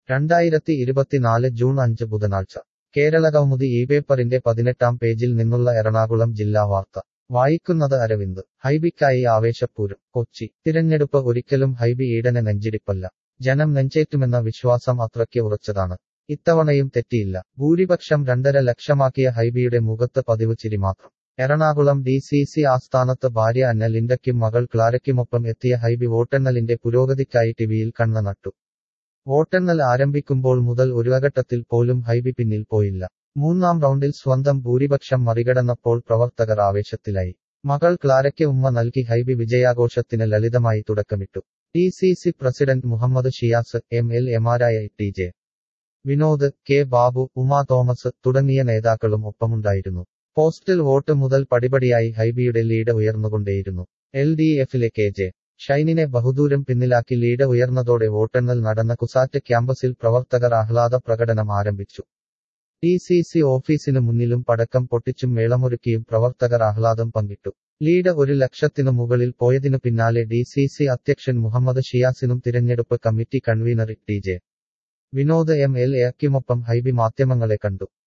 രണ്ടായിരത്തി ഇരുപത്തിനാല് ജൂൺ അഞ്ച് ബുധനാഴ്ച കേരളകൗമുദി ഈ പേപ്പറിന്റെ പതിനെട്ടാം പേജിൽ നിന്നുള്ള എറണാകുളം ജില്ലാ വാർത്ത വായിക്കുന്നത് അരവിന്ദ് ഹൈബിക്കായി ആവേശപ്പൂരം കൊച്ചി തിരഞ്ഞെടുപ്പ് ഒരിക്കലും ഹൈബി ഈഡന് നെഞ്ചിടിപ്പല്ല ജനം നെഞ്ചേറ്റുമെന്ന വിശ്വാസം അത്രയ്ക്ക് ഉറച്ചതാണ് ഇത്തവണയും തെറ്റിയില്ല ഭൂരിപക്ഷം രണ്ടര ലക്ഷമാക്കിയ ഹൈബിയുടെ മുഖത്ത് പതിവ് ചിരി മാത്രം എറണാകുളം ഡി സി സി ആസ്ഥാനത്ത് ഭാര്യ അന്ന ലിൻഡയ്ക്കും മകൾ ക്ലാരയ്ക്കുമൊപ്പം എത്തിയ ഹൈബി വോട്ടെണ്ണലിന്റെ പുരോഗതിക്കായി ടിവിയിൽ കണ്ണ നട്ടു വോട്ടെണ്ണൽ ആരംഭിക്കുമ്പോൾ മുതൽ ഒരു ഘട്ടത്തിൽ പോലും ഹൈബി പിന്നിൽ പോയില്ല മൂന്നാം റൗണ്ടിൽ സ്വന്തം ഭൂരിപക്ഷം മറികടന്നപ്പോൾ പ്രവർത്തകർ ആവേശത്തിലായി മകൾ ക്ലാരയ്ക്ക് ഉമ്മ നൽകി ഹൈബി വിജയാഘോഷത്തിന് ലളിതമായി തുടക്കമിട്ടു D C C president Muhammad Shiyas M L എമാരായ T J Vinod K Babu Uma Thomas തുടങ്ങിയ നേതാക്കളും ഒപ്പമുണ്ടായിരുന്നു പോസ്റ്റൽ വോട്ട് മുതൽ പടിപടിയായി ഹൈബിയുടെ ലീഡ് ഉയർന്നുകൊണ്ടേയിരുന്നു എൽ ഡി എഫിലെ കെ ജെ ഷൈനിനെ ബഹുദൂരം പിന്നിലാക്കി ലീഡ് ഉയർന്നതോടെ വോട്ടെണ്ണൽ നടന്ന കുസാറ്റ് ക്യാമ്പസിൽ പ്രവർത്തകർ ആഹ്ലാദ പ്രകടനം ആരംഭിച്ചു ഡി സി സി ഓഫീസിനു മുന്നിലും പടക്കം പൊട്ടിച്ചും മേളമൊരുക്കിയും പ്രവർത്തകർ ആഹ്ലാദം പങ്കിട്ടു ലീഡ് ഒരു ലക്ഷത്തിനു മുകളിൽ പോയതിനു പിന്നാലെ ഡി സി സി അധ്യക്ഷൻ മുഹമ്മദ് ഷിയാസിനും തിരഞ്ഞെടുപ്പ് committee convener T J Vinod M L എക്കുമൊപ്പം ഹൈബി മാധ്യമങ്ങളെ കണ്ടു